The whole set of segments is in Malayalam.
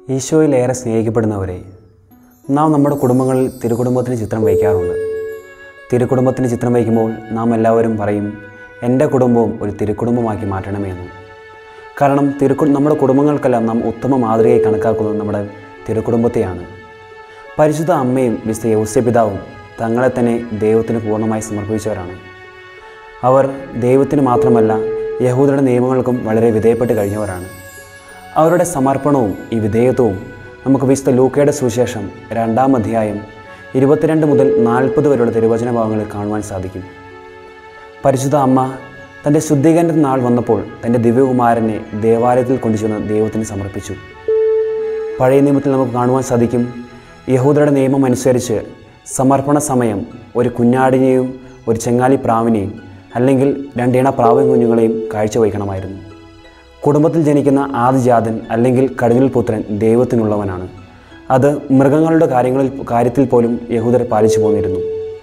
ഈശോയിലേറെ സ്നേഹിക്കപ്പെടുന്നവരെ നാം നമ്മുടെ കുടുംബങ്ങളിൽ തിരുക്കുടുംബത്തിന് ചിത്രം വയ്ക്കാറുണ്ട് തിരുക്കുടുംബത്തിന് ചിത്രം വയ്ക്കുമ്പോൾ നാം എല്ലാവരും പറയും എൻ്റെ കുടുംബവും ഒരു തിരുക്കുടുംബമാക്കി മാറ്റണമേ എന്ന് കാരണം തിരുക്കു നമ്മുടെ കുടുംബങ്ങൾക്കെല്ലാം നാം ഉത്തമ മാതൃകയായി കണക്കാക്കുന്നത് നമ്മുടെ തിരുക്കുടുംബത്തെയാണ് പരിശുദ്ധ അമ്മയും വിശുദ്ധ യൗസ്യപിതാവും തങ്ങളെ തന്നെ ദൈവത്തിന് പൂർണ്ണമായി സമർപ്പിച്ചവരാണ് അവർ ദൈവത്തിന് മാത്രമല്ല യഹൂദരുടെ നിയമങ്ങൾക്കും വളരെ വിധേയപ്പെട്ട് കഴിഞ്ഞവരാണ് അവരുടെ സമർപ്പണവും ഈ വിധേയത്വവും നമുക്ക് വിശുദ്ധ ലൂക്കയുടെ സുവിശേഷം രണ്ടാം അധ്യായം ഇരുപത്തിരണ്ട് മുതൽ നാൽപ്പത് വരെയുള്ള തിരുവചന ഭാഗങ്ങളിൽ കാണുവാൻ സാധിക്കും പരിശുദ്ധ അമ്മ തൻ്റെ ശുദ്ധീകരണ നാൾ വന്നപ്പോൾ തൻ്റെ ദിവ്യകുമാരനെ ദേവാലയത്തിൽ കൊണ്ടുചെന്ന് ദൈവത്തിന് സമർപ്പിച്ചു പഴയ നിയമത്തിൽ നമുക്ക് കാണുവാൻ സാധിക്കും യഹൂദരുടെ നിയമം അനുസരിച്ച് സമർപ്പണ സമയം ഒരു കുഞ്ഞാടിനെയും ഒരു ചെങ്ങാലി പ്രാവിനെയും അല്ലെങ്കിൽ രണ്ടിണ പ്രാവൻ കുഞ്ഞുങ്ങളെയും കാഴ്ചവയ്ക്കണമായിരുന്നു കുടുംബത്തിൽ ജനിക്കുന്ന ആദിജാതൻ അല്ലെങ്കിൽ കടിഞ്ഞൽ പുത്രൻ ദൈവത്തിനുള്ളവനാണ് അത് മൃഗങ്ങളുടെ കാര്യങ്ങളിൽ കാര്യത്തിൽ പോലും യഹൂദർ പാലിച്ചു പോന്നിരുന്നു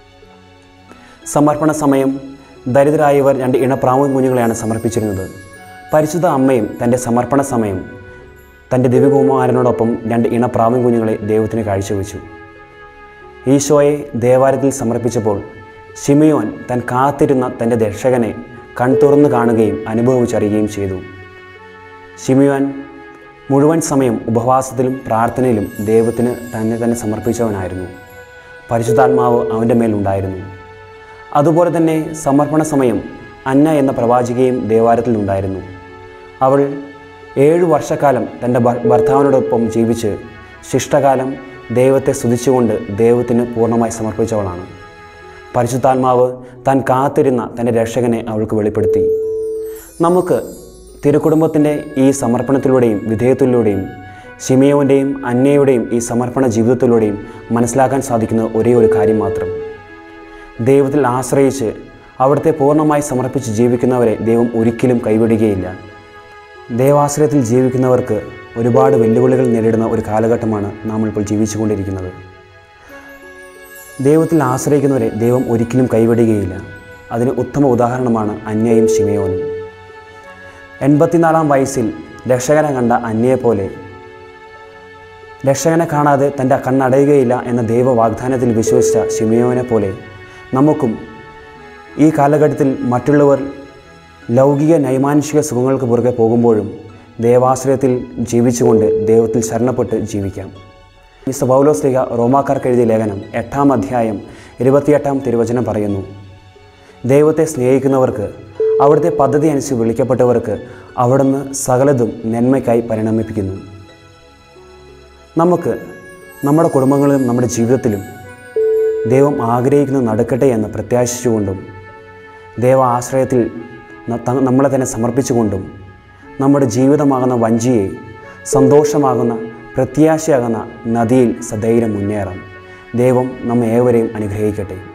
സമർപ്പണ സമയം ദരിദ്രരായവർ രണ്ട് ഇണപ്രാവൻ കുഞ്ഞുങ്ങളെയാണ് സമർപ്പിച്ചിരുന്നത് പരിശുദ്ധ അമ്മയും തൻ്റെ സമർപ്പണ സമയം തൻ്റെ ദിവ്യകുമാരനോടൊപ്പം രണ്ട് ഇണപ്രാവൻ കുഞ്ഞുങ്ങളെ ദൈവത്തിന് കാഴ്ചവെച്ചു ഈശോയെ ദേവാലയത്തിൽ സമർപ്പിച്ചപ്പോൾ ഷിമിയോൻ താൻ കാത്തിരുന്ന തൻ്റെ രക്ഷകനെ കൺതുറന്ന് കാണുകയും അനുഭവിച്ചറിയുകയും ചെയ്തു ഷിമിയോൻ മുഴുവൻ സമയം ഉപവാസത്തിലും പ്രാർത്ഥനയിലും ദൈവത്തിന് തന്നെ തന്നെ സമർപ്പിച്ചവനായിരുന്നു പരിശുദ്ധാത്മാവ് അവൻ്റെ മേലുണ്ടായിരുന്നു അതുപോലെ തന്നെ സമർപ്പണ സമയം അന്ന എന്ന പ്രവാചികയും ദേവാലയത്തിൽ ഉണ്ടായിരുന്നു അവൾ ഏഴു വർഷക്കാലം തൻ്റെ ഭ- ഭർത്താവിനോടൊപ്പം ജീവിച്ച് ശിഷ്ടകാലം ദൈവത്തെ സ്തുതിച്ചുകൊണ്ട് ദൈവത്തിന് പൂർണ്ണമായി സമർപ്പിച്ചവളാണ് പരിശുദ്ധാത്മാവ് താൻ കാത്തിരുന്ന തൻ്റെ രക്ഷകനെ അവൾക്ക് വെളിപ്പെടുത്തി നമുക്ക് തിരുക്കുടുംബത്തിൻ്റെ ഈ സമർപ്പണത്തിലൂടെയും വിധേയത്തിലൂടെയും ഷിമിയോൻ്റെയും അന്നയുടെയും ഈ സമർപ്പണ ജീവിതത്തിലൂടെയും മനസ്സിലാക്കാൻ സാധിക്കുന്ന ഒരേ ഒരു കാര്യം മാത്രം ദൈവത്തിൽ ആശ്രയിച്ച് അവിടുത്തെ പൂർണ്ണമായി സമർപ്പിച്ച് ജീവിക്കുന്നവരെ ദൈവം ഒരിക്കലും കൈവിടുകയില്ല ദൈവാശ്രയത്തിൽ ജീവിക്കുന്നവർക്ക് ഒരുപാട് വെല്ലുവിളികൾ നേരിടുന്ന ഒരു കാലഘട്ടമാണ് നാം ഇപ്പോൾ ജീവിച്ചുകൊണ്ടിരിക്കുന്നത് ദൈവത്തിൽ ആശ്രയിക്കുന്നവരെ ദൈവം ഒരിക്കലും കൈവിടുകയില്ല അതിന് ഉത്തമ ഉദാഹരണമാണ് അന്യയും ശിമയോനും എൺപത്തിനാലാം വയസ്സിൽ രക്ഷകനെ കണ്ട അന്യയെപ്പോലെ രക്ഷകനെ കാണാതെ തൻ്റെ കണ്ണടയുകയില്ല എന്ന ദൈവ വാഗ്ദാനത്തിൽ വിശ്വസിച്ച ശിമയോനെ പോലെ നമുക്കും ഈ കാലഘട്ടത്തിൽ മറ്റുള്ളവർ ലൗകിക നൈമാനുഷിക സുഖങ്ങൾക്ക് പുറകെ പോകുമ്പോഴും ദേവാശ്രയത്തിൽ ജീവിച്ചുകൊണ്ട് ദൈവത്തിൽ ശരണപ്പെട്ട് ജീവിക്കാം മിസ്റ്റർ പൗലോസ് ലിഗ റോമാക്കാർക്ക് എഴുതിയ ലേഖനം എട്ടാം അധ്യായം ഇരുപത്തിയെട്ടാം തിരുവചനം പറയുന്നു ദൈവത്തെ സ്നേഹിക്കുന്നവർക്ക് അവിടുത്തെ പദ്ധതി അനുസരിച്ച് വിളിക്കപ്പെട്ടവർക്ക് അവിടുന്ന് സകലതും നന്മയ്ക്കായി പരിണമിപ്പിക്കുന്നു നമുക്ക് നമ്മുടെ കുടുംബങ്ങളിലും നമ്മുടെ ജീവിതത്തിലും ദൈവം ആഗ്രഹിക്കുന്നത് നടക്കട്ടെ എന്ന് പ്രത്യാശിച്ചുകൊണ്ടും ദൈവ ആശ്രയത്തിൽ ന- ത- നമ്മളെ തന്നെ സമർപ്പിച്ചുകൊണ്ടും നമ്മുടെ ജീവിതമാകുന്ന വഞ്ചിയെ സന്തോഷമാകുന്ന പ്രത്യാശയാകുന്ന നദിയിൽ സധൈര്യം മുന്നേറാം ദൈവം നമ്മെ ഏവരെയും അനുഗ്രഹിക്കട്ടെ